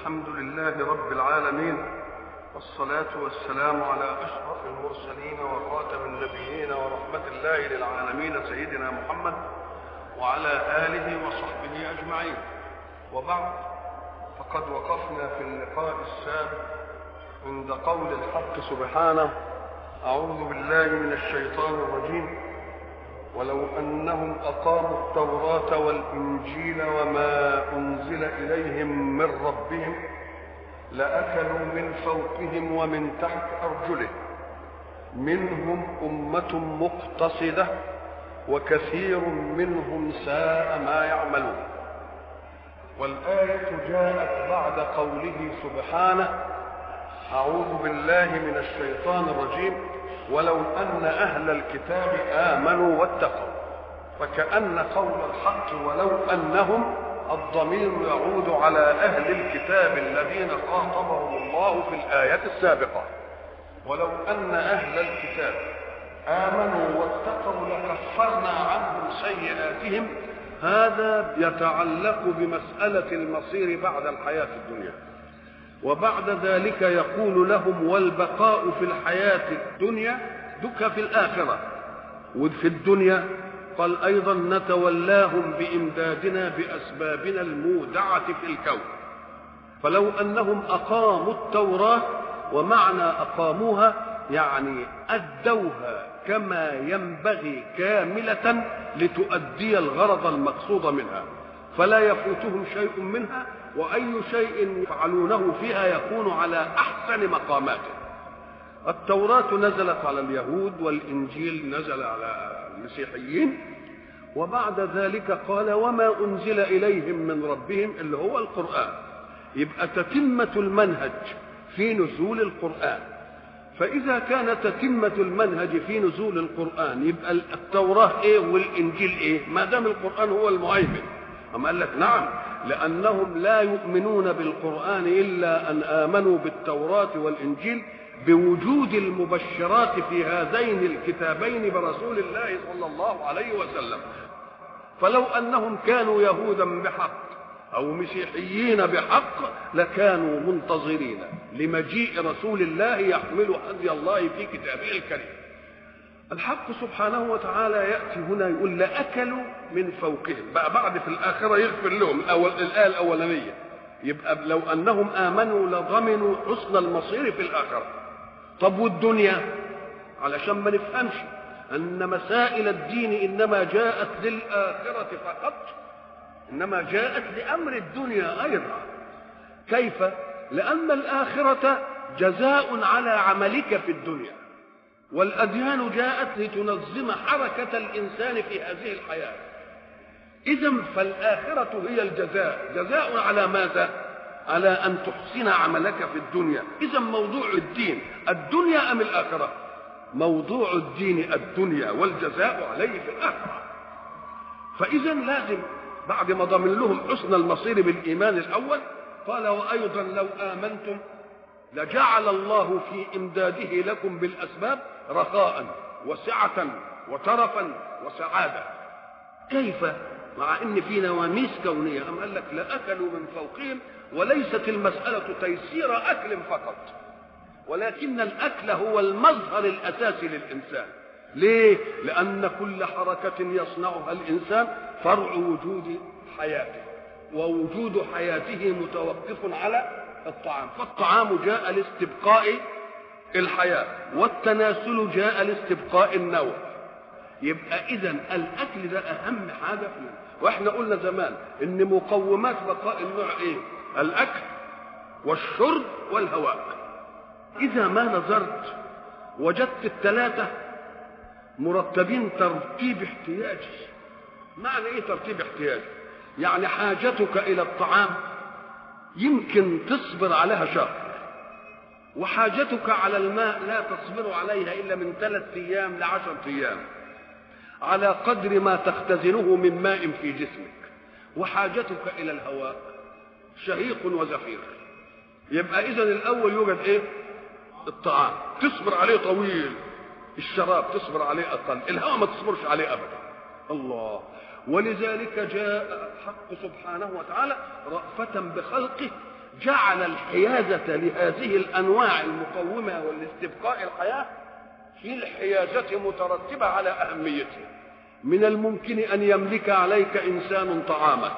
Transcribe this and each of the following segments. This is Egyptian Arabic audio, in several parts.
الحمد لله رب العالمين والصلاة والسلام على أشرف المرسلين وخاتم النبيين ورحمة الله للعالمين سيدنا محمد وعلى آله وصحبه أجمعين وبعد فقد وقفنا في اللقاء السابق عند قول الحق سبحانه أعوذ بالله من الشيطان الرجيم ولو أنهم أقاموا التوراة والإنجيل وما أنزل إليهم من ربهم لأكلوا من فوقهم ومن تحت أرجلهم منهم أمة مقتصدة وكثير منهم ساء ما يعملون والآية جاءت بعد قوله سبحانه أعوذ بالله من الشيطان الرجيم ولو أن أهل الكتاب آمنوا واتقوا فكأن قول الحق ولو أنهم الضمير يعود على أهل الكتاب الذين خاطبهم الله في الآية السابقة ولو أن أهل الكتاب آمنوا واتقوا لكفرنا عنهم سيئاتهم هذا يتعلق بمسألة المصير بعد الحياة الدنيا وبعد ذلك يقول لهم والبقاء في الحياة الدنيا دك في الآخرة وفي الدنيا قال أيضا نتولاهم بإمدادنا بأسبابنا المودعة في الكون فلو أنهم أقاموا التوراة ومعنى أقاموها يعني أدوها كما ينبغي كاملة لتؤدي الغرض المقصود منها فلا يفوتهم شيء منها واي شيء يفعلونه فيها يكون على احسن مقاماته التوراه نزلت على اليهود والانجيل نزل على المسيحيين وبعد ذلك قال وما انزل اليهم من ربهم اللي هو القران يبقى تتمه المنهج في نزول القران فاذا كان تتمه المنهج في نزول القران يبقى التوراه ايه والانجيل ايه ما دام القران هو المهيمن أم قال لك نعم لأنهم لا يؤمنون بالقرآن إلا أن آمنوا بالتوراة والإنجيل بوجود المبشرات في هذين الكتابين برسول الله صلى الله عليه وسلم فلو أنهم كانوا يهودا بحق أو مسيحيين بحق لكانوا منتظرين لمجيء رسول الله يحمل هدي الله في كتابه الكريم الحق سبحانه وتعالى ياتي هنا يقول لاكلوا من فوقهم بقى بعد في الاخره يغفر لهم الأول الايه الاولانيه يبقى لو انهم امنوا لضمنوا حسن المصير في الاخره طب والدنيا علشان ما نفهمش ان مسائل الدين انما جاءت للاخره فقط انما جاءت لامر الدنيا ايضا كيف لان الاخره جزاء على عملك في الدنيا والأديان جاءت لتنظم حركة الإنسان في هذه الحياة إذا فالآخرة هي الجزاء جزاء على ماذا؟ على أن تحسن عملك في الدنيا إذا موضوع الدين الدنيا أم الآخرة؟ موضوع الدين الدنيا والجزاء عليه في الآخرة فإذا لازم بعد ما ضمن لهم حسن المصير بالإيمان الأول قال وأيضا لو آمنتم لجعل الله في إمداده لكم بالأسباب رخاء وسعة وترفا وسعادة كيف مع ان في نواميس كونية أم قال لك لأكلوا من فوقهم وليست المسألة تيسير أكل فقط ولكن الأكل هو المظهر الأساسي للإنسان ليه؟ لأن كل حركة يصنعها الإنسان فرع وجود حياته ووجود حياته متوقف على الطعام فالطعام جاء لاستبقاء الحياة والتناسل جاء لاستبقاء النوم يبقى إذا الأكل ده أهم حاجة فيه وإحنا قلنا زمان إن مقومات بقاء النوع إيه؟ الأكل والشرب والهواء إذا ما نظرت وجدت الثلاثة مرتبين ترتيب احتياجي معنى إيه ترتيب احتياجي؟ يعني حاجتك إلى الطعام يمكن تصبر عليها شهر وحاجتك على الماء لا تصبر عليها إلا من ثلاث أيام لعشرة أيام على قدر ما تختزنه من ماء في جسمك وحاجتك إلى الهواء شهيق وزفير يبقى إذا الأول يوجد إيه؟ الطعام تصبر عليه طويل الشراب تصبر عليه أقل الهواء ما تصبرش عليه أبدا الله ولذلك جاء الحق سبحانه وتعالى رأفة بخلقه جعل الحيازة لهذه الأنواع المقومة والاستبقاء الحياة في الحيازة مترتبة على أهميتها من الممكن أن يملك عليك إنسان طعامك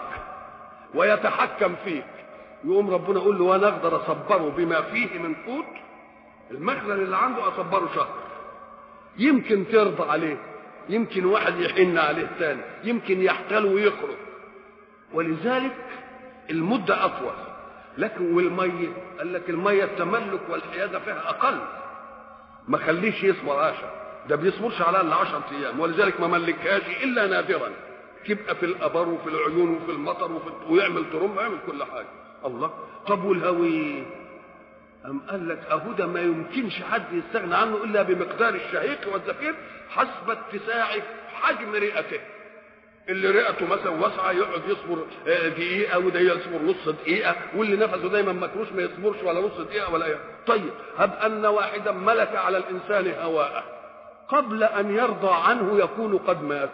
ويتحكم فيك يقوم ربنا يقول له وانا اقدر اصبره بما فيه من قوت المخزن اللي عنده اصبره شهر يمكن ترضى عليه يمكن واحد يحن عليه تاني يمكن يحتال ويخرج ولذلك المدة أطول لكن والمية قال لك المية التملك والحيادة فيها أقل ما خليش يصبر عشر ده بيصبرش على الا 10 ايام ولذلك ما ملكهاش الا نادرا تبقى في الابر وفي العيون وفي المطر وفي ويعمل ترم ويعمل كل حاجه الله طب والهوي أم قال لك أهو ده ما يمكنش حد يستغنى عنه إلا بمقدار الشهيق والزفير حسب اتساع حجم رئته اللي رئته مثلا واسعة يقعد يصبر دقيقة وده يصبر نص دقيقة واللي نفسه دايما مكروش ما يصبرش ولا نص دقيقة ولا ايه طيب هب أن واحدا ملك على الإنسان هواءه قبل أن يرضى عنه يكون قد مات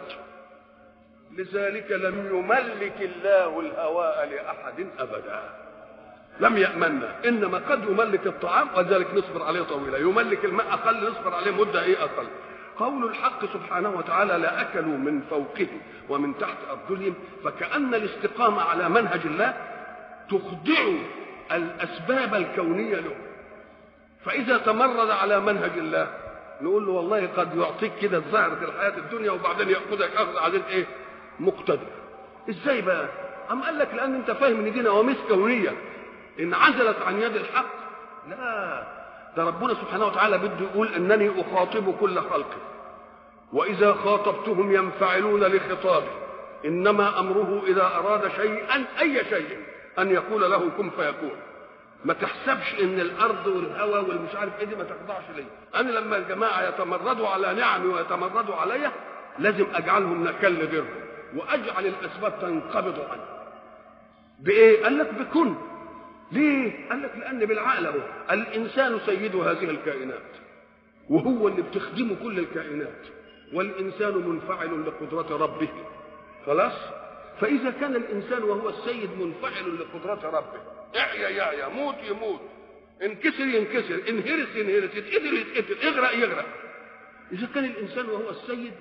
لذلك لم يملك الله الهواء لأحد أبدا لم يأمنا إنما قد يملك الطعام وذلك نصبر عليه طويلا يملك الماء أقل نصبر عليه مدة إيه أقل قول الحق سبحانه وتعالى لا أكلوا من فوقهم ومن تحت أرجلهم فكأن الاستقامة على منهج الله تخضع الأسباب الكونية له فإذا تمرد على منهج الله نقول له والله قد يعطيك كده زهرة الحياة الدنيا وبعدين يأخذك أخذ عزيز إيه مقتدر إزاي بقى أم قال لك لأن أنت فاهم إن دي نواميس كونية انعزلت عن يد الحق لا ده ربنا سبحانه وتعالى بده يقول انني اخاطب كل خلقي واذا خاطبتهم ينفعلون لخطابي انما امره اذا اراد شيئا اي شيء ان يقول له كن فيكون ما تحسبش ان الارض والهواء والمش عارف ايه دي ما تخضعش لي انا لما الجماعه يتمردوا على نعمي ويتمردوا علي لازم اجعلهم نكل غيرهم واجعل الاسباب تنقبض عني بايه قال لك بكن ليه؟ قال لك لأن بالعقل أهو الإنسان سيد هذه الكائنات وهو اللي بتخدمه كل الكائنات والإنسان منفعل لقدرة ربه خلاص؟ فإذا كان الإنسان وهو السيد منفعل لقدرة ربه اعيا يعيا موت يموت انكسر ينكسر انهرس ينهرس يتقتل يتقتل اغرق يغرق إذا كان الإنسان وهو السيد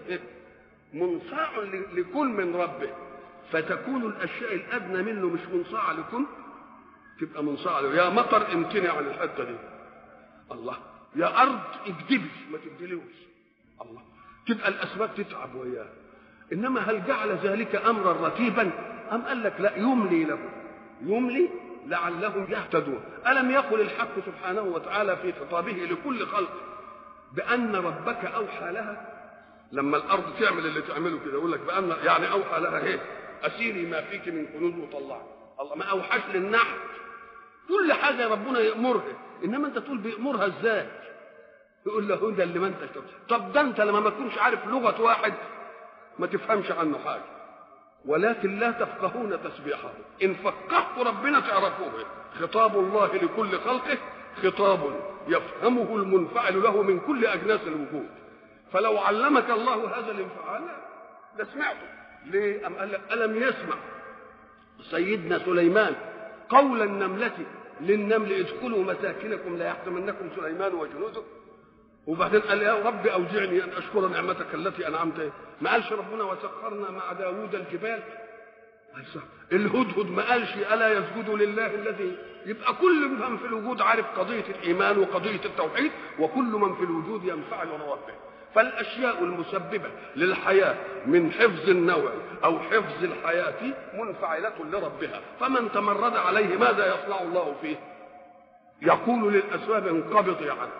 منصاع لكل من ربه فتكون الأشياء الأدنى منه مش منصاعة لكل تبقى منصاعة له يا مطر امتنع عن الحته دي الله يا ارض اكدبي ما تبدلوش الله تبقى الاسباب تتعب وياه انما هل جعل ذلك امرا رتيبا ام قال لك لا يملي لهم يملي لعلهم يهتدون الم يقل الحق سبحانه وتعالى في خطابه لكل خلق بان ربك اوحى لها لما الارض تعمل اللي تعمله كده يقول لك بان يعني اوحى لها ايه اسيري ما فيك من كنوز وطلعي الله ما اوحاش للنحل كل حاجه ربنا يامرها انما انت تقول بيامرها ازاي يقول له ده اللي ما انتش طب ده انت لما ما تكونش عارف لغه واحد ما تفهمش عنه حاجه ولكن لا تفقهون تسبيحه ان فقهت ربنا تعرفوه خطاب الله لكل خلقه خطاب يفهمه المنفعل له من كل اجناس الوجود فلو علمك الله هذا الانفعال ده سمعته ليه أم قال لك الم يسمع سيدنا سليمان قول النملة للنمل ادخلوا مساكنكم لا يحطمنكم سليمان وجنوده وبعدين قال يا رب اوزعني ان اشكر نعمتك التي انعمت ما قالش ربنا وسخرنا مع داوود الجبال الهدهد ما قالش الا يسجد لله الذي يبقى كل من في الوجود عارف قضيه الايمان وقضيه التوحيد وكل من في الوجود ينفعل ربه فالاشياء المسببه للحياه من حفظ النوع او حفظ الحياه منفعله لربها فمن تمرد عليه ماذا يصنع الله فيه يقول للاسباب انقبضي عنه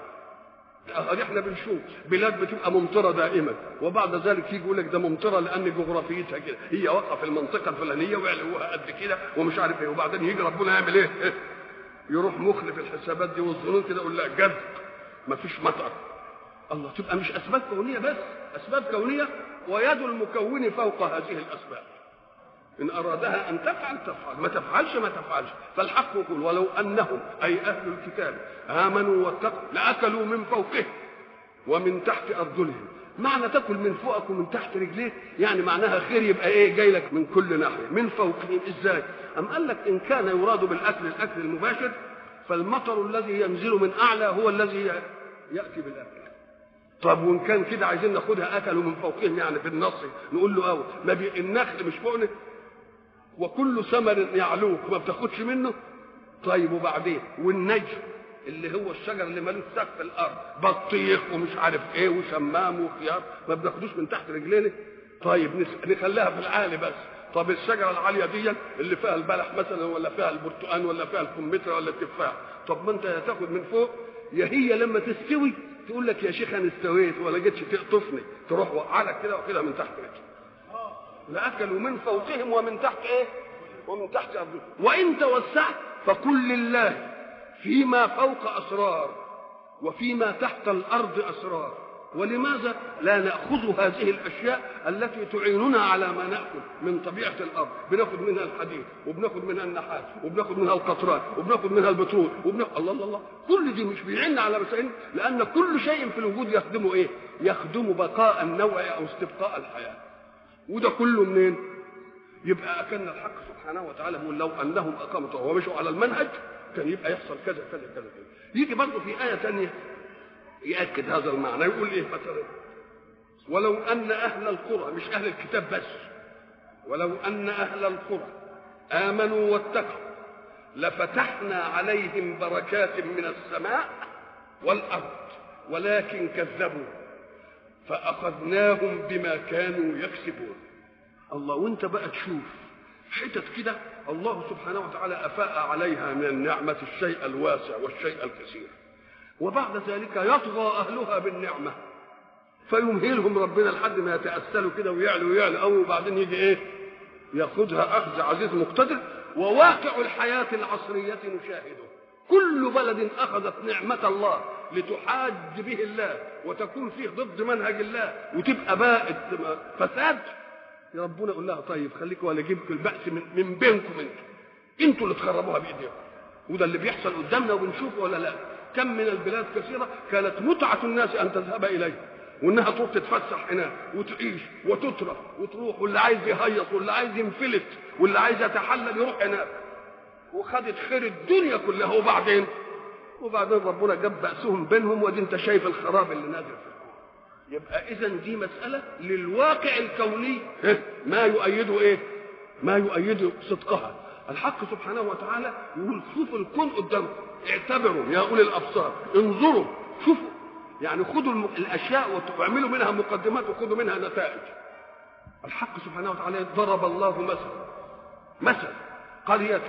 احنا بنشوف بلاد بتبقى ممطره دائما وبعد ذلك يجي يقول لك ده ممطره لان جغرافيتها كده هي واقعه في المنطقه الفلانيه ويعلوها قد كده ومش عارف ايه وبعدين يجي ربنا يعمل ايه يروح مخلف الحسابات دي والظنون كده يقول لا جد مفيش مطر الله تبقى مش اسباب كونيه بس اسباب كونيه ويد المكون فوق هذه الاسباب ان ارادها ان تفعل تفعل ما تفعلش ما تفعلش فالحق يقول ولو انهم اي اهل الكتاب امنوا واتقوا لاكلوا من فوقهم ومن تحت ارجلهم معنى تاكل من فوقك ومن تحت رجليك يعني معناها خير يبقى ايه جاي لك من كل ناحيه من فوقهم ازاي ام قال لك ان كان يراد بالاكل الاكل المباشر فالمطر الذي ينزل من اعلى هو الذي ياتي بالاكل طب وان كان كده عايزين ناخدها اكلوا من فوقهم يعني بالنص نقول له اه ما بي النخل مش فوقنا وكل ثمر يعلوك ما بتاخدش منه طيب وبعدين والنجم اللي هو الشجر اللي ملوش سقف في الارض بطيخ ومش عارف ايه وشمام وخيار ما بناخدوش من تحت رجلينا طيب نخليها في العالي بس طب الشجره العاليه دي اللي فيها البلح مثلا ولا فيها البرتقال ولا فيها الكمثرى ولا التفاح طب ما انت يا تاخد من فوق يا هي لما تستوي تقول لك يا شيخ انا استويت ولا جيتش تقطفني تروح وقعلك كده واخدها من تحت رجلك لاكلوا من فوقهم ومن تحت ايه ومن تحت ارضهم وان توسعت فقل لله فيما فوق اسرار وفيما تحت الارض اسرار ولماذا لا ناخذ هذه الاشياء التي تعيننا على ما ناكل من طبيعه الارض بناخذ منها الحديد وبناخذ منها النحاس وبناخذ منها القطران وبناخذ منها البترول وبناخذ الله الله الله كل دي مش بيعيننا على مسائل لان كل شيء في الوجود يخدمه ايه يخدم بقاء النوع او استبقاء الحياه وده كله منين يبقى كان الحق سبحانه وتعالى يقول لو انهم اقاموا ومشوا على المنهج كان يبقى يحصل كذا كذا كذا كذا يجي برضه في ايه ثانيه ياكد هذا المعنى يقول ايه مثلا ولو ان اهل القرى مش اهل الكتاب بس ولو ان اهل القرى امنوا واتقوا لفتحنا عليهم بركات من السماء والارض ولكن كذبوا فاخذناهم بما كانوا يكسبون الله وانت بقى تشوف حتت كده الله سبحانه وتعالى افاء عليها من النعمه الشيء الواسع والشيء الكثير وبعد ذلك يطغى اهلها بالنعمه فيمهلهم ربنا لحد ما يتاسلوا كده ويعلوا ويعلوا قوي وبعدين يجي ايه ياخذها اخذ عزيز مقتدر وواقع الحياه العصريه نشاهده كل بلد اخذت نعمه الله لتحاج به الله وتكون فيه ضد منهج الله وتبقى باءت فساد ربنا يقول لها طيب خليكم ولا اجيبكم البأس من, من بينكم انتم انتوا اللي تخربوها بايديكم وده اللي بيحصل قدامنا وبنشوفه ولا لا كم من البلاد كثيره كانت متعه الناس ان تذهب اليه وانها تروح تتفسح هناك وتعيش وتترف وتروح واللي عايز يهيص واللي عايز ينفلت واللي عايز يتحلل يروح هناك وخدت خير الدنيا كلها وبعدين وبعدين ربنا جاب بأسهم بينهم ودي انت شايف الخراب اللي نازل في الكون يبقى اذا دي مسألة للواقع الكوني ما يؤيده ايه ما يؤيده صدقها الحق سبحانه وتعالى يقول شوفوا الكون قدامكم اعتبروا يا اولي الابصار انظروا شوفوا يعني خذوا الم... الاشياء واعملوا منها مقدمات وخذوا منها نتائج الحق سبحانه وتعالى ضرب الله مثلا مثل قرية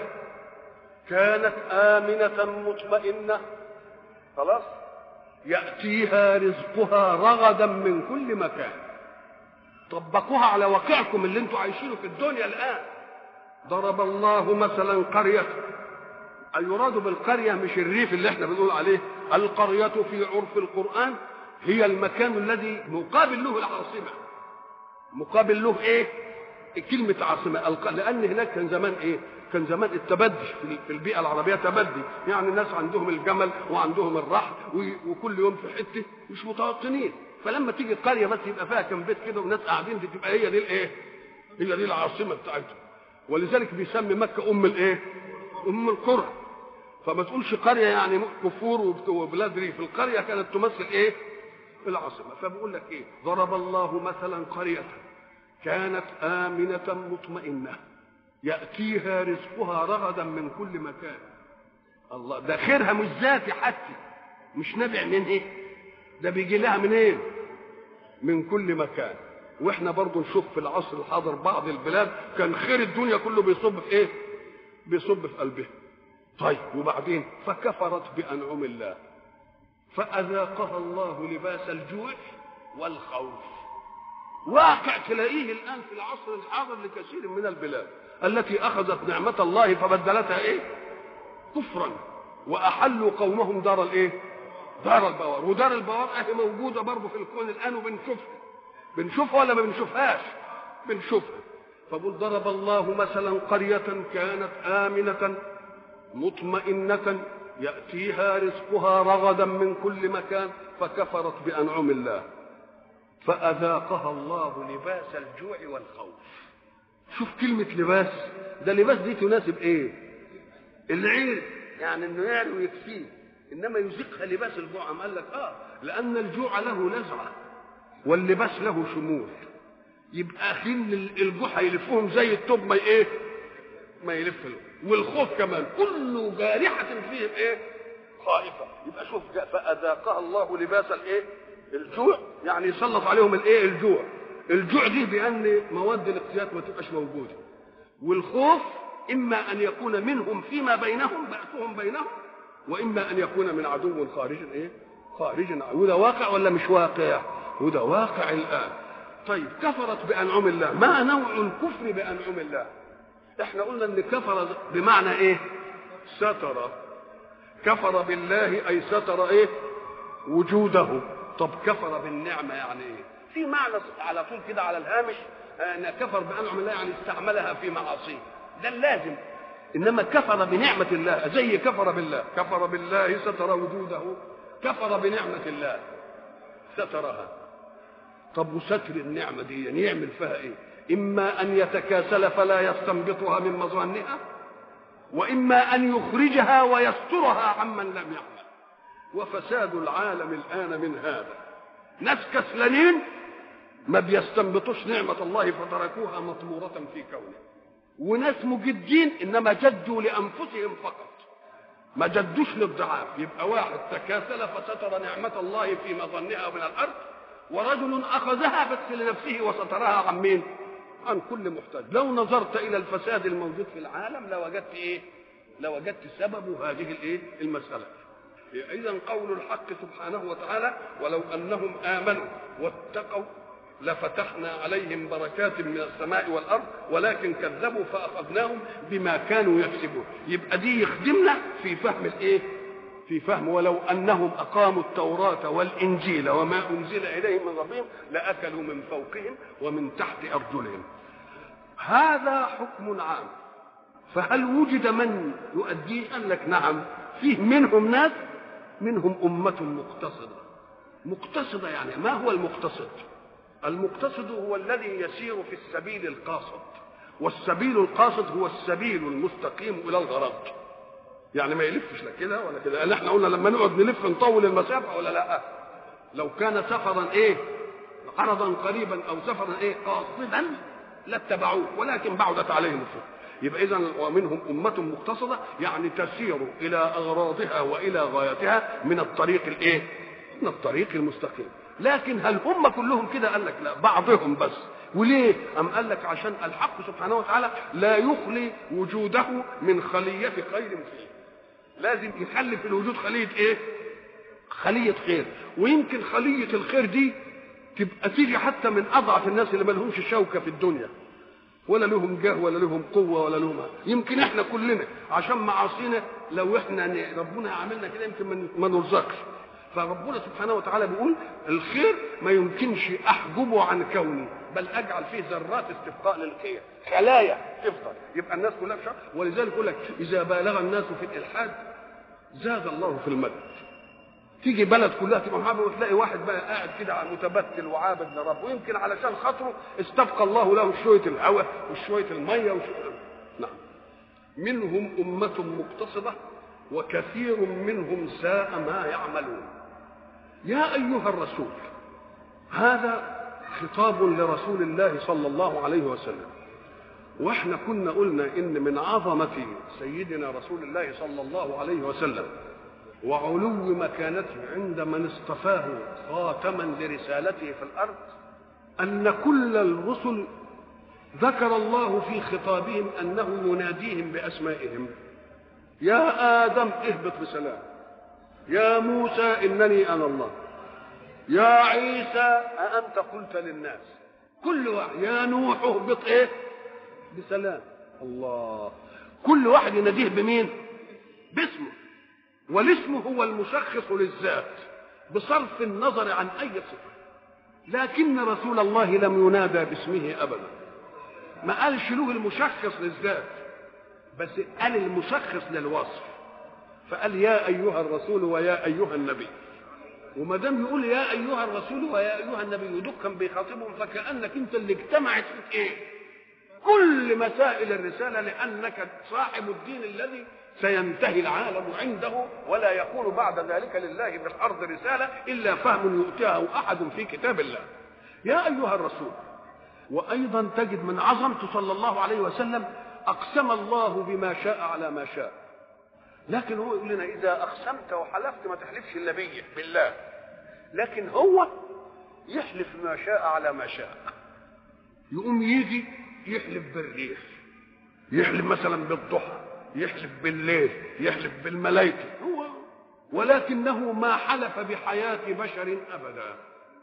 كانت آمنة مطمئنة خلاص يأتيها رزقها رغدا من كل مكان طبقوها على واقعكم اللي انتم عايشينه في الدنيا الآن ضرب الله مثلا قرية يراد بالقرية مش الريف اللي احنا بنقول عليه القرية في عرف القرآن هي المكان الذي مقابل له العاصمة مقابل له ايه كلمة عاصمة لأن هناك كان زمان ايه كان زمان التبدي في البيئة العربية تبدي يعني الناس عندهم الجمل وعندهم الرحل وكل يوم في حتة مش متوطنين فلما تيجي قرية بس يبقى فيها كم بيت كده وناس قاعدين دي تبقى هي دي الايه هي دي العاصمة بتاعتهم ولذلك بيسمي مكة أم الايه أم القرى فما تقولش قرية يعني كفور وبلاد ريف القرية كانت تمثل ايه العاصمة فبقول لك ايه ضرب الله مثلا قرية كانت آمنة مطمئنة يأتيها رزقها رغدا من كل مكان الله ده خيرها مش ذاتي حتى مش نابع من ايه ده بيجي لها من ايه من كل مكان واحنا برضو نشوف في العصر الحاضر بعض البلاد كان خير الدنيا كله بيصب في ايه بيصب في قلبها طيب وبعدين فكفرت بانعم الله فاذاقها الله لباس الجوع والخوف واقع تلاقيه الان في العصر الحاضر لكثير من البلاد التي اخذت نعمه الله فبدلتها ايه كفرا واحلوا قومهم دار الايه دار البوار ودار البوار اهي موجوده برضه في الكون الان وبنشوفها بنشوفها ولا ما بنشوفهاش بنشوفها فقل ضرب الله مثلا قريه كانت امنه مطمئنه ياتيها رزقها رغدا من كل مكان فكفرت بانعم الله فأذاقها الله لباس الجوع والخوف شوف كلمة لباس ده لباس دي تناسب ايه العير يعني انه يعلو ويكفيه انما يذيقها لباس الجوع أم قال لك اه لان الجوع له نزعه واللباس له شمول يبقى حين الجوع هيلفهم زي التوب ما ايه ما يلف له والخوف كمان كل جارحه فيهم ايه خائفه يبقى شوف فاذاقها الله لباس الايه الجوع يعني يسلط عليهم الايه الجوع الجوع دي بان مواد الاقتيات ما تبقاش موجوده والخوف اما ان يكون منهم فيما بينهم بأسهم بينهم واما ان يكون من عدو خارج ايه خارج وده واقع ولا مش واقع وده واقع الان طيب كفرت بانعم الله ما نوع الكفر بانعم الله احنا قلنا ان كفر بمعنى ايه ستر كفر بالله اي ستر ايه وجوده طب كفر بالنعمه يعني ايه في معنى على طول كده على الهامش ان كفر بانعم الله يعني استعملها في معاصيه ده اللازم انما كفر بنعمه الله زي كفر بالله كفر بالله ستر وجوده كفر بنعمه الله سترها طب وستر النعمه دي يعني يعمل فيها ايه اما ان يتكاسل فلا يستنبطها من مظانها واما ان يخرجها ويسترها عمن لم يعمل وفساد العالم الان من هذا ناس كسلانين ما بيستنبطوش نعمه الله فتركوها مطموره في كونه وناس مجدين انما جدوا لانفسهم فقط ما جدوش للضعاف يبقى واحد تكاسل فستر نعمه الله في مظنها من الارض ورجل اخذها بس لنفسه وسترها عن مين عن كل محتاج لو نظرت الى الفساد الموجود في العالم لوجدت ايه لوجدت سبب هذه الايه المساله اذا قول الحق سبحانه وتعالى ولو انهم امنوا واتقوا لفتحنا عليهم بركات من السماء والارض ولكن كذبوا فاخذناهم بما كانوا يكسبون يبقى دي يخدمنا في فهم الايه في فهم ولو انهم اقاموا التوراه والانجيل وما انزل اليهم من ربهم لاكلوا من فوقهم ومن تحت ارجلهم هذا حكم عام فهل وجد من يؤديه قال لك نعم فيه منهم ناس منهم امه مقتصده مقتصده يعني ما هو المقتصد المقتصد هو الذي يسير في السبيل القاصد والسبيل القاصد هو السبيل المستقيم الى الغرض يعني ما يلفش لا كده ولا كده لان احنا قلنا لما نقعد نلف نطول المسافه ولا لا لو كان سفرا ايه عرضا قريبا او سفرا ايه قاصدا لاتبعوه ولكن بعدت عليهم السفر يبقى اذا ومنهم امه مقتصده يعني تسير الى اغراضها والى غايتها من الطريق الايه من الطريق المستقيم لكن هل هم كلهم كده قال لك لا بعضهم بس وليه أم قال لك عشان الحق سبحانه وتعالى لا يخلي وجوده من خلية خير فيه لازم يخلي في الوجود خلية ايه خلية خير ويمكن خلية الخير دي تبقى تيجي حتى من أضعف الناس اللي ما لهمش شوكة في الدنيا ولا لهم جاه ولا لهم قوة ولا لهم يمكن احنا كلنا عشان معاصينا لو احنا ربنا عملنا كده يمكن ما نرزقش فربنا سبحانه وتعالى بيقول الخير ما يمكنش احجبه عن كوني بل اجعل فيه ذرات استبقاء للخير خلايا تفضل يبقى الناس كلها في شر ولذلك يقول لك اذا بالغ الناس في الالحاد زاد الله في المدد تيجي بلد كلها تبقى محابه وتلاقي واحد بقى قاعد كده متبتل وعابد لرب ويمكن علشان خاطره استبقى الله له شويه الهواء وشويه الميه وشوية نعم منهم امه مقتصده وكثير منهم ساء ما يعملون يا ايها الرسول هذا خطاب لرسول الله صلى الله عليه وسلم واحنا كنا قلنا ان من عظمه سيدنا رسول الله صلى الله عليه وسلم وعلو مكانته عند من اصطفاه خاتما لرسالته في الارض ان كل الرسل ذكر الله في خطابهم انه يناديهم باسمائهم يا ادم اهبط بسلام يا موسى انني انا الله يا عيسى أأنت قلت للناس كل واحد يا نوح اهبط ايه بسلام الله كل واحد يناديه بمين باسمه والاسم هو المشخص للذات بصرف النظر عن اي صفه لكن رسول الله لم ينادى باسمه ابدا ما قالش له المشخص للذات بس قال المشخص للوصف فقال يا ايها الرسول ويا ايها النبي وما دام يقول يا ايها الرسول ويا ايها النبي دول كان بيخاطبهم فكانك انت اللي اجتمعت فيك ايه؟ كل مسائل الرساله لانك صاحب الدين الذي سينتهي العالم عنده ولا يكون بعد ذلك لله في الارض رساله الا فهم يؤتيه احد في كتاب الله. يا ايها الرسول وايضا تجد من عظمته صلى الله عليه وسلم اقسم الله بما شاء على ما شاء. لكن هو يقول لنا اذا اقسمت وحلفت ما تحلفش الا بيه بالله. لكن هو يحلف ما شاء على ما شاء. يقوم يجي يحلف بالريح يحلف مثلا بالضحى يحلف بالليل يحلف بالملائكة هو ولكنه ما حلف بحياة بشر أبدا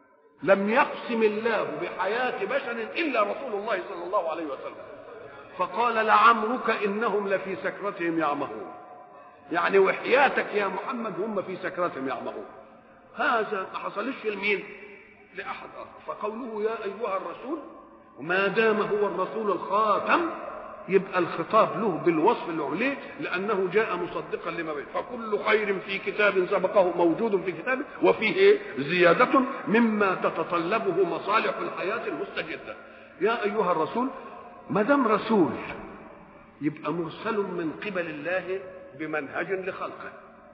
لم يقسم الله بحياة بشر إلا رسول الله صلى الله عليه وسلم فقال لعمرك إنهم لفي سكرتهم يعمهون يعني وحياتك يا محمد هم في سكرتهم يعمهون هذا ما حصلش لمين لأحد آخر فقوله يا أيها الرسول وما دام هو الرسول الخاتم يبقى الخطاب له بالوصف اللي عليه لانه جاء مصدقا لما بين فكل خير في كتاب سبقه موجود في كتابه وفيه إيه؟ زياده مما تتطلبه مصالح الحياه المستجده يا ايها الرسول ما دام رسول يبقى مرسل من قبل الله بمنهج لخلقه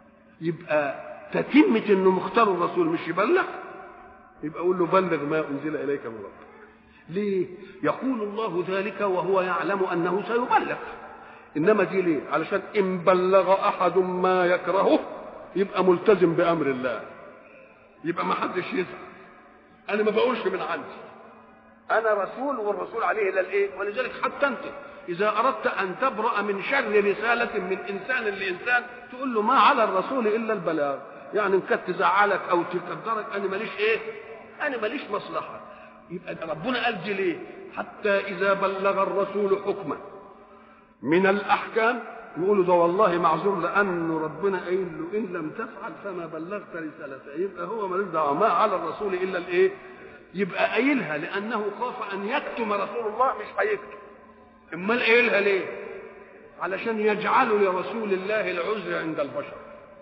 يبقى تتمة انه مختار الرسول مش يبلغ يبقى اقول له بلغ ما انزل اليك من ربك ليه يقول الله ذلك وهو يعلم انه سيبلغ انما دي ليه علشان ان بلغ احد ما يكرهه يبقى ملتزم بامر الله يبقى ما حدش يزعل انا ما بقولش من عندي انا رسول والرسول عليه الا الايه ولذلك حتى انت اذا اردت ان تبرا من شر رساله من انسان لانسان تقول له ما على الرسول الا البلاغ يعني ان كانت تزعلك او تقدرك انا ماليش ايه انا ماليش مصلحه يبقى ربنا قال دي ليه حتى اذا بلغ الرسول حكما من الاحكام يقولوا ده والله معذور لانه ربنا قايل له ان لم تفعل فما بلغت رسالته يبقى هو ملوش دعوه ما على الرسول الا الايه يبقى قايلها لانه خاف ان يكتم رسول الله مش هيكتم امال قايلها ليه علشان يجعلوا لرسول الله العذر عند البشر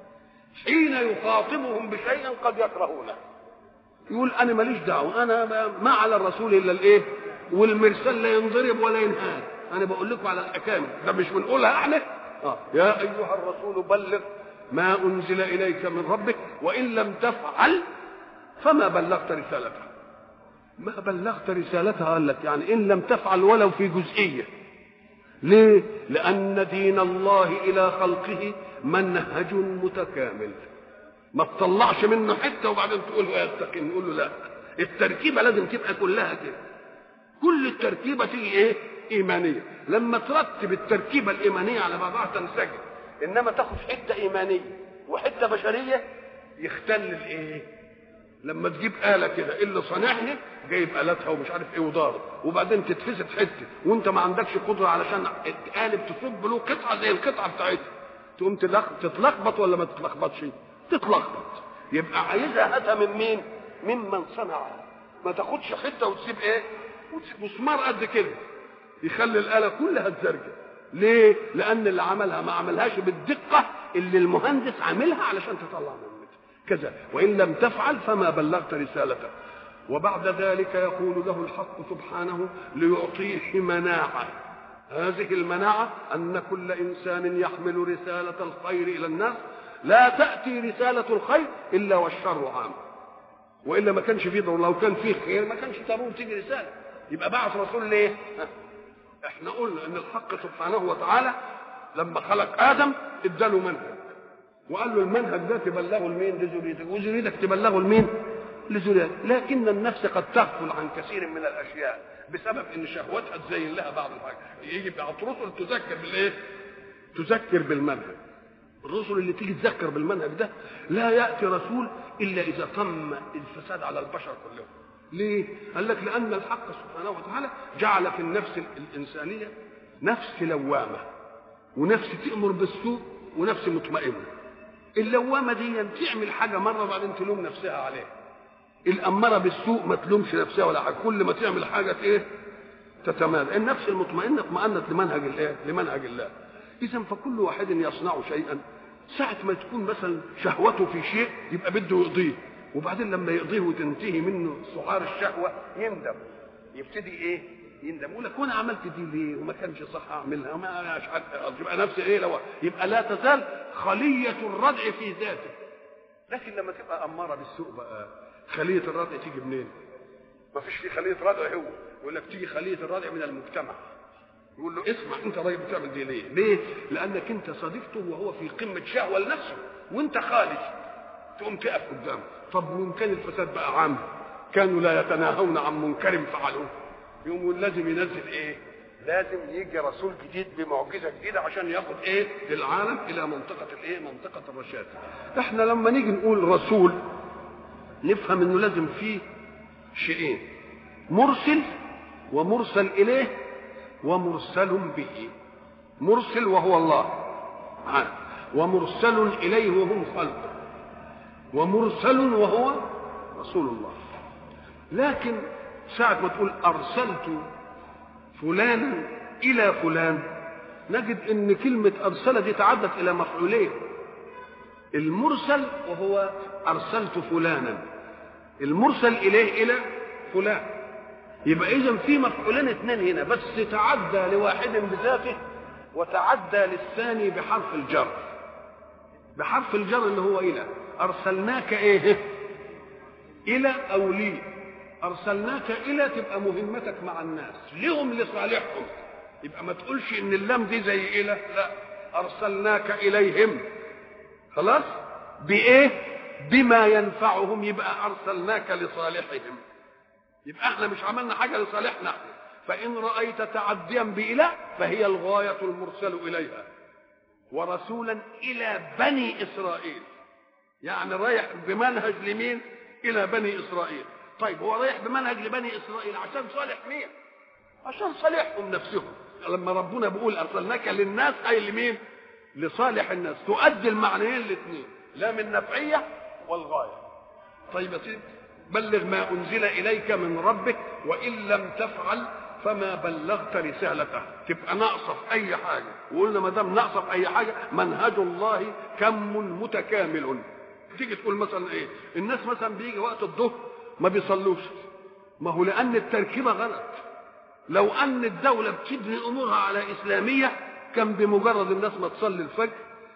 حين يخاطبهم بشيء قد يكرهونه يقول انا ماليش دعوه انا ما على الرسول الا الايه والمرسال لا ينضرب ولا ينهان انا بقول لكم على الاحكام ده مش بنقولها احنا آه. يا ايها الرسول بلغ ما انزل اليك من ربك وان لم تفعل فما بلغت رسالته ما بلغت رسالتها قال لك يعني ان لم تفعل ولو في جزئيه ليه لان دين الله الى خلقه منهج متكامل ما تطلعش منه حته وبعدين تقول له يستقيم نقول له لا التركيبه لازم تبقى كلها كده كل التركيبه تيجي ايه ايمانيه لما ترتب التركيبه الايمانيه على بعضها تنسجم انما تاخد حته ايمانيه وحته بشريه يختل الايه لما تجيب آلة كده اللي صانعها جايب آلاتها ومش عارف ايه وضارب وبعدين تتفسد حتة وانت ما عندكش قدرة علشان قالب تصب له قطعة زي القطعة بتاعتها تقوم تتلخبط ولا ما تتلخبطش تتلخبط يبقى عايزها هاتها من مين ممن صنعها ما تاخدش حته وتسيب ايه وتسيب مسمار قد كده يخلي الاله كلها تزرجه ليه لان اللي عملها ما عملهاش بالدقه اللي المهندس عاملها علشان تطلع منها كذا وان لم تفعل فما بلغت رسالته وبعد ذلك يقول له الحق سبحانه ليعطيه مناعه هذه المناعه ان كل انسان يحمل رساله الخير الى الناس لا تأتي رسالة الخير إلا والشر عام وإلا ما كانش فيه ضرورة لو كان فيه خير ما كانش ضروري تيجي رسالة يبقى بعث رسول ليه؟ احنا قلنا ان الحق سبحانه وتعالى لما خلق ادم اداله منهج وقال له المنهج ده تبلغه لمين لذريتك وذريتك تبلغه لمين لذريتك لكن النفس قد تغفل عن كثير من الاشياء بسبب ان شهوتها تزين لها بعض الحاجات يجي بعض رسل تذكر بالايه تذكر بالمنهج الرسل اللي تيجي تذكر بالمنهج ده لا ياتي رسول الا اذا تم الفساد على البشر كلهم ليه قال لك لان الحق سبحانه وتعالى جعل في النفس الانسانيه نفس لوامه ونفس تامر بالسوء ونفس مطمئنه اللوامه دي تعمل حاجه مره وبعدين تلوم نفسها عليها الاماره بالسوء ما تلومش نفسها ولا حاجه كل ما تعمل حاجه ايه تتمادى النفس المطمئنه اطمأنت لمنهج الايه لمنهج الله اذا فكل واحد يصنع شيئا ساعة ما تكون مثلا شهوته في شيء يبقى بده يقضيه وبعدين لما يقضيه وتنتهي منه سعار الشهوه يندم يبتدي ايه يندم يقول لك وانا عملت دي ليه وما كانش صح اعملها ما مش يبقى نفسي ايه لو يبقى لا تزال خليه الردع في ذاته لكن لما تبقى اماره بالسوء بقى خليه الردع تيجي منين ما فيش في خليه ردع هو يقول لك تيجي خليه الردع من المجتمع يقول له اسمع انت راجل بتعمل دي ليه؟ ليه؟ لانك انت صديقته وهو في قمه شهوه لنفسه وانت خالد تقوم تقف قدامه طب وان كان الفساد بقى عام كانوا لا يتناهون عن منكر فعلوه يقوم لازم ينزل ايه؟ لازم يجي رسول جديد بمعجزه جديده عشان ياخد ايه؟ العالم الى منطقه الايه؟ منطقه الرشاد. احنا لما نيجي نقول رسول نفهم انه لازم فيه شيئين مرسل ومرسل اليه ومرسل به مرسل وهو الله عام ومرسل اليه وهم خلقه ومرسل وهو رسول الله لكن ساعة ما تقول أرسلت فلانا إلى فلان نجد إن كلمة أرسل دي تعدت إلى مفعولين المرسل وهو أرسلت فلانا المرسل إليه إلى فلان يبقى إذا في مفعولين اثنين هنا بس تعدى لواحد بذاته وتعدى للثاني بحرف الجر بحرف الجر اللي هو إلى أرسلناك إيه إلى أو لي أرسلناك إلى تبقى مهمتك مع الناس لهم لصالحهم يبقى ما تقولش إن اللام دي زي إلى لا أرسلناك إليهم خلاص بإيه بما ينفعهم يبقى أرسلناك لصالحهم يبقى احنا مش عملنا حاجة لصالحنا احنا فإن رأيت تعديا بإله فهي الغاية المرسل إليها ورسولا إلى بني إسرائيل يعني رايح بمنهج لمين إلى بني إسرائيل طيب هو رايح بمنهج لبني إسرائيل عشان صالح مين عشان صالحهم نفسهم لما ربنا بيقول أرسلناك للناس أي لمين لصالح الناس تؤدي المعنيين الاثنين لا من نفعية والغاية طيب يا سيدي بلغ ما أنزل إليك من ربك وإن لم تفعل فما بلغت رسالته تبقى ناقصه في اي حاجه وقلنا ما دام ناقصه في اي حاجه منهج الله كم متكامل تيجي تقول مثلا ايه الناس مثلا بيجي وقت الظهر ما بيصلوش ما هو لان التركيبه غلط لو ان الدوله بتبني امورها على اسلاميه كان بمجرد الناس ما تصلي الفجر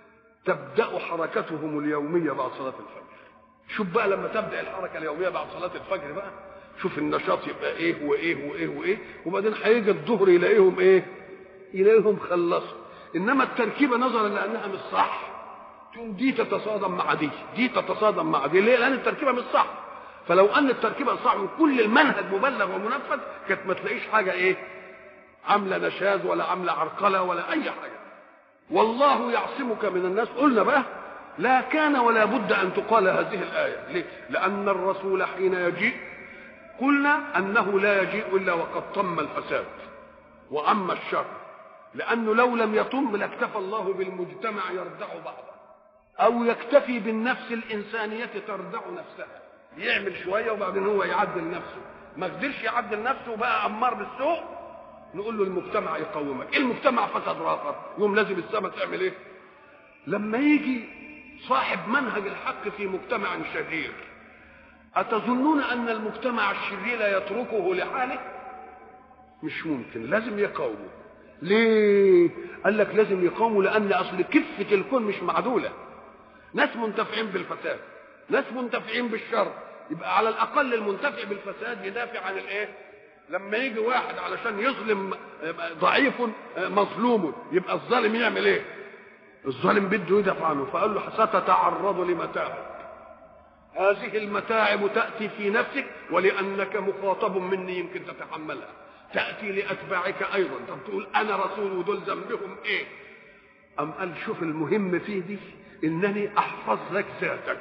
تبدا حركتهم اليوميه بعد صلاه الفجر شوف بقى لما تبدا الحركه اليوميه بعد صلاه الفجر بقى شوف النشاط يبقى ايه وايه وايه وايه وبعدين هيجي الظهر يلاقيهم ايه يلاقيهم خلصوا انما التركيبه نظرا لانها مش صح تقوم دي تتصادم مع دي دي تتصادم مع دي ليه لان التركيبه مش صح فلو ان التركيبه صح وكل المنهج مبلغ ومنفذ كانت ما تلاقيش حاجه ايه عامله نشاز ولا عامله عرقله ولا اي حاجه والله يعصمك من الناس قلنا بقى لا كان ولا بد ان تقال هذه الايه ليه لان الرسول حين يجيء قلنا انه لا يجيء الا وقد طم الفساد واما الشر لانه لو لم يطم لاكتفى الله بالمجتمع يردع بعضه او يكتفي بالنفس الانسانيه تردع نفسها يعمل شويه وبعدين هو يعدل نفسه ما قدرش يعدل نفسه وبقى امار بالسوء نقول له المجتمع يقومك المجتمع فسد راخر يوم لازم السماء تعمل ايه لما يجي صاحب منهج الحق في مجتمع شرير أتظنون أن المجتمع الشرير يتركه لحاله؟ مش ممكن لازم يقاومه ليه؟ قال لك لازم يقاوموا لأن أصل كفة الكون مش معدولة ناس منتفعين بالفساد ناس منتفعين بالشر يبقى على الأقل المنتفع بالفساد يدافع عن الإيه؟ لما يجي واحد علشان يظلم ضعيف مظلوم يبقى الظالم يعمل ايه؟ الظالم بده يدافع عنه فقال له ستتعرض لمتاعب هذه المتاعب تأتي في نفسك ولأنك مخاطب مني يمكن تتحملها تأتي لأتباعك أيضا طب تقول أنا رسول ودول ذنبهم إيه أم قال شوف المهم فيه دي إنني أحفظ لك ذاتك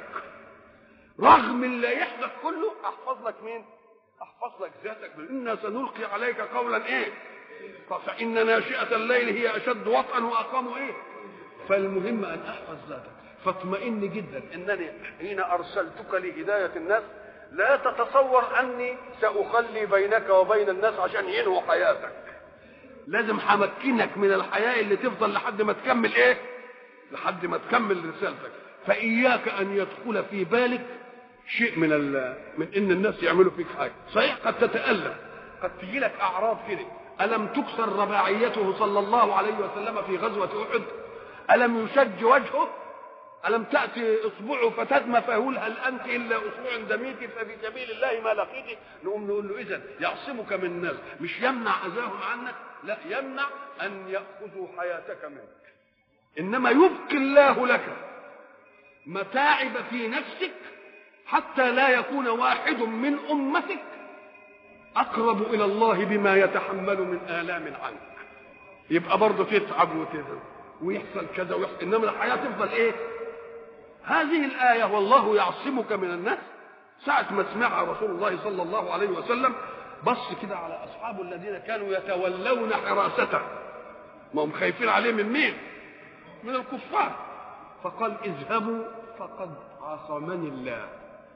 رغم اللي يحدث كله أحفظ لك مين أحفظ لك ذاتك إنا سنلقي عليك قولا إيه فإن ناشئة الليل هي أشد وطئا وأقام إيه فالمهم أن أحفظ ذاتك فاطمئن جدا انني حين ارسلتك لهدايه الناس لا تتصور اني ساخلي بينك وبين الناس عشان ينهوا حياتك لازم همكنك من الحياه اللي تفضل لحد ما تكمل ايه لحد ما تكمل رسالتك فاياك ان يدخل في بالك شيء من من ان الناس يعملوا فيك حاجه صحيح قد تتالم قد تجي لك اعراض كده الم تكسر رباعيته صلى الله عليه وسلم في غزوه احد الم يشج وجهه ألم تأتي إصبعه فتدمى فيقول هل أنت إلا أصبع دميت ففي سبيل الله ما لقيت نقوم نقول له إذا يعصمك من الناس مش يمنع أذاهم عنك لا يمنع أن يأخذوا حياتك منك إنما يبقي الله لك متاعب في نفسك حتى لا يكون واحد من أمتك أقرب إلى الله بما يتحمل من آلام عنك يبقى برضه تتعب وتذهب ويحصل كذا ويحصل إنما الحياة تفضل إيه هذه الآية والله يعصمك من الناس ساعة ما سمعها رسول الله صلى الله عليه وسلم بص كده على أصحابه الذين كانوا يتولون حراسته ما هم خايفين عليه من مين؟ من الكفار فقال اذهبوا فقد عصمني الله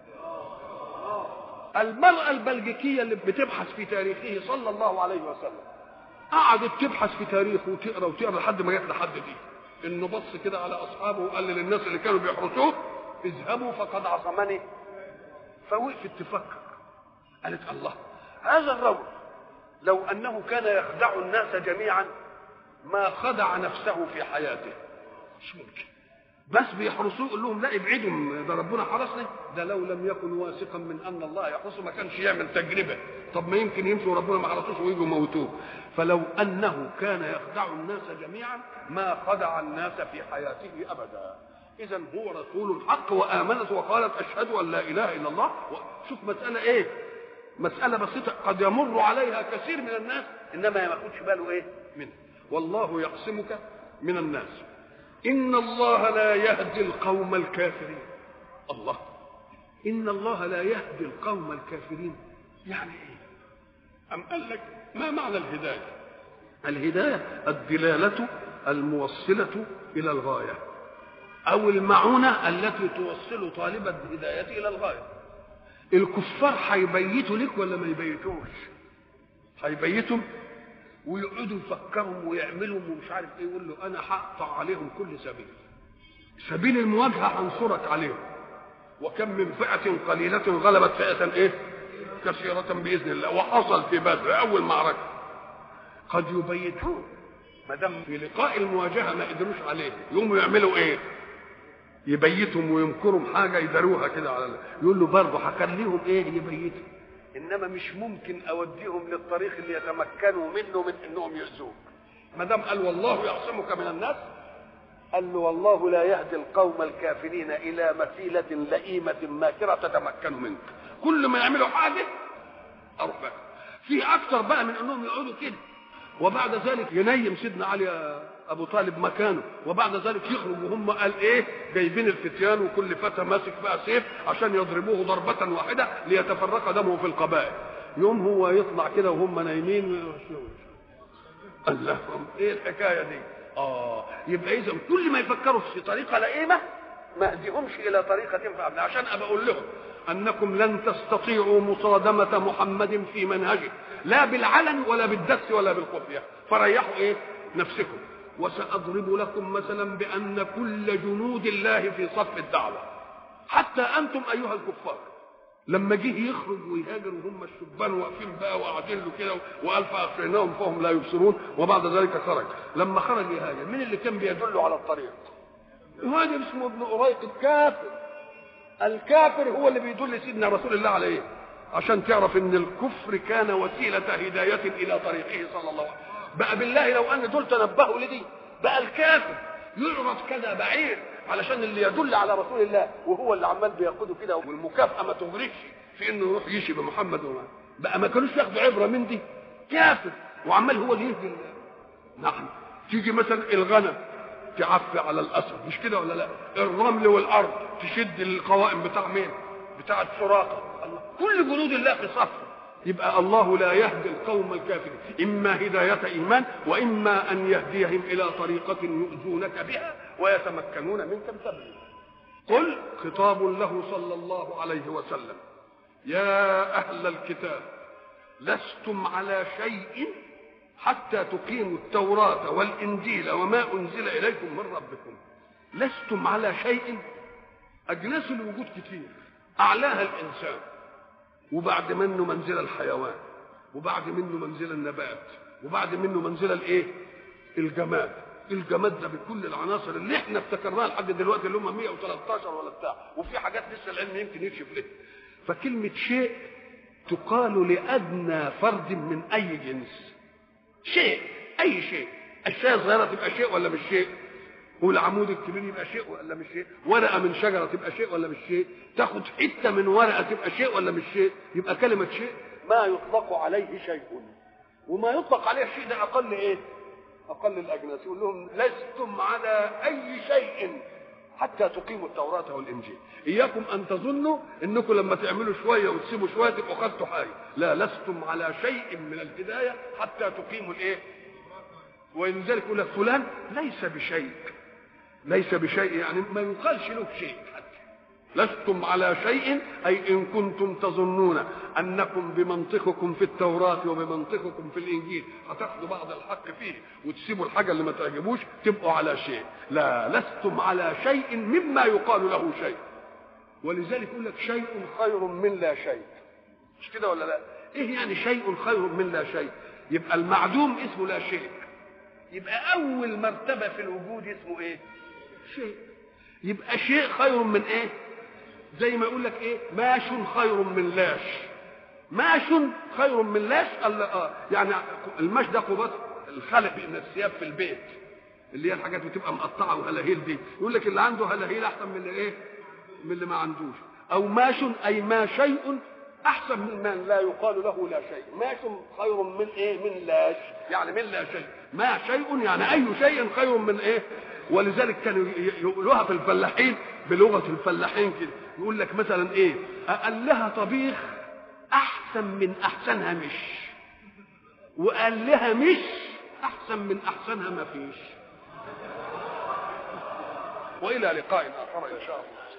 المرأة البلجيكية اللي بتبحث في تاريخه صلى الله عليه وسلم قعدت تبحث في تاريخه وتقرا وتقرا لحد ما جت لحد دي انه بص كده على اصحابه وقال للناس اللي كانوا بيحرسوه اذهبوا فقد عصمني فوقفت تفكر قالت الله هذا الرجل لو انه كان يخدع الناس جميعا ما خدع نفسه في حياته مش ممكن بس بيحرسوه يقول لهم لا ابعدوا ده ربنا حرسني ده لو لم يكن واثقا من ان الله يحرسه ما كانش يعمل تجربه طب ما يمكن يمشي وربنا ما حرسوش ويجوا يموتوه فلو انه كان يخدع الناس جميعا ما خدع الناس في حياته ابدا اذا هو رسول الحق وامنت وقالت اشهد ان لا اله الا الله شوف مساله ايه مساله بسيطه قد يمر عليها كثير من الناس انما ما ياخدش باله ايه منها والله يعصمك من الناس إن الله لا يهدي القوم الكافرين الله إن الله لا يهدي القوم الكافرين يعني إيه أم قال لك ما معنى الهداية الهداية الدلالة الموصلة إلى الغاية أو المعونة التي توصل طالب الهداية إلى الغاية الكفار هيبيتوا لك ولا ما يبيتوش هيبيتوا ويقعدوا يفكروا ويعملوا ومش عارف ايه يقول له انا هقطع عليهم كل سبيل سبيل المواجهه انصرك عليهم وكم من فئه قليله غلبت فئه ايه كثيره باذن الله وحصل في بدر اول معركه قد يبيتون ما دام في لقاء المواجهه ما قدروش عليه يقوموا يعملوا ايه يبيتهم وينكروا حاجه يداروها كده على يقول له برضه هخليهم ايه يبيتوا انما مش ممكن اوديهم للطريق اللي يتمكنوا منه من انهم يؤذوك ما دام قال والله يعصمك من الناس قال له والله لا يهدي القوم الكافرين الى مثيله لئيمه ماكره تتمكن منك كل ما يعملوا حاجه اروح بقى في اكثر بقى من انهم يقعدوا كده وبعد ذلك ينيم سيدنا علي ابو طالب مكانه وبعد ذلك يخرج وهم قال ايه جايبين الفتيان وكل فتى ماسك بقى سيف عشان يضربوه ضربه واحده ليتفرق دمه في القبائل يوم هو يطلع كده وهم نايمين قال لهم ايه الحكايه دي اه يبقى اذا كل ما يفكروا في طريقه لئيمه ما اهديهمش الى طريقه تنفع عشان ابقى اقول لهم انكم لن تستطيعوا مصادمه محمد في منهجه لا بالعلن ولا بالدس ولا بالخفيه فريحوا ايه نفسكم وسأضرب لكم مثلا بأن كل جنود الله في صف الدعوة حتى أنتم أيها الكفار لما جه يخرج ويهاجر وهم الشبان واقفين بقى وقاعدين له كده وقال فأخشيناهم فهم لا يبصرون وبعد ذلك خرج لما خرج يهاجر مين اللي كان بيدله على الطريق؟ مهاجر اسمه ابن أريق الكافر الكافر هو اللي بيدل سيدنا رسول الله عليه عشان تعرف ان الكفر كان وسيلة هداية الى طريقه صلى الله عليه وسلم بقى بالله لو ان دول تنبهوا لدي بقى الكافر يعرض كذا بعير علشان اللي يدل على رسول الله وهو اللي عمال بيقوده كده والمكافاه ما تغرقش في انه يروح يشي بمحمد وما بقى ما كانوش ياخدوا عبره من دي كافر وعمال هو اللي يهدي نعم تيجي مثلا الغنم تعفي على الاسد مش كده ولا لا الرمل والارض تشد القوائم بتاع مين بتاع السراقه الله كل جنود الله في صف يبقى الله لا يهدي القوم الكافرين اما هدايه ايمان واما ان يهديهم الى طريقه يؤذونك بها ويتمكنون منك بسببها قل خطاب له صلى الله عليه وسلم يا اهل الكتاب لستم على شيء حتى تقيموا التوراه والانجيل وما انزل اليكم من ربكم لستم على شيء اجناس الوجود كتير اعلاها الانسان وبعد منه منزل الحيوان وبعد منه منزل النبات وبعد منه منزل الايه الجماد الجماد ده بكل العناصر اللي احنا افتكرناها لحد دلوقتي اللي هم 113 ولا بتاع وفي حاجات لسه العلم يمكن يكشف لها فكلمه شيء تقال لادنى فرد من اي جنس شيء اي شيء الشاي الصغيره تبقى شيء ولا مش شيء والعمود الكبير يبقى شيء ولا مش شيء ورقه من شجره تبقى شيء ولا مش شيء تاخد حته من ورقه تبقى شيء ولا مش شيء يبقى كلمه شيء ما يطلق عليه شيء وما يطلق عليه الشيء ده اقل ايه اقل الاجناس يقول لهم لستم على اي شيء حتى تقيموا التوراة والإنجيل إياكم أن تظنوا أنكم لما تعملوا شوية وتسيبوا شوية تبقوا خدتوا حاجة لا لستم على شيء من الهداية حتى تقيموا الإيه ولذلك يقول لك فلان ليس بشيء ليس بشيء يعني ما يقالش له شيء لستم على شيء أي إن كنتم تظنون أنكم بمنطقكم في التوراة وبمنطقكم في الإنجيل هتاخدوا بعض الحق فيه وتسيبوا الحاجة اللي ما تعجبوش تبقوا على شيء لا لستم على شيء مما يقال له شيء ولذلك يقول لك شيء خير من لا شيء مش كده ولا لا ايه يعني شيء خير من لا شيء يبقى المعدوم اسمه لا شيء يبقى اول مرتبه في الوجود اسمه ايه شيء يبقى شيء خير من ايه زي ما يقول لك ايه ماش خير من لاش ماش خير من لاش قال اه يعني الماش ده قباط الخلق من الثياب في البيت اللي هي الحاجات بتبقى مقطعه وهلاهيل دي يقول لك اللي عنده هلاهيل احسن من اللي ايه من اللي ما عندوش او ماش اي ما شيء احسن من من لا يقال له لا شيء ماش خير من ايه من لاش يعني من لا شيء ما شيء يعني اي شيء خير من ايه ولذلك كانوا يقولوها في الفلاحين بلغه الفلاحين كده يقول لك مثلا ايه قال لها طبيخ احسن من احسنها مش وقال لها مش احسن من احسنها ما فيش والى لقاء اخر ان شاء الله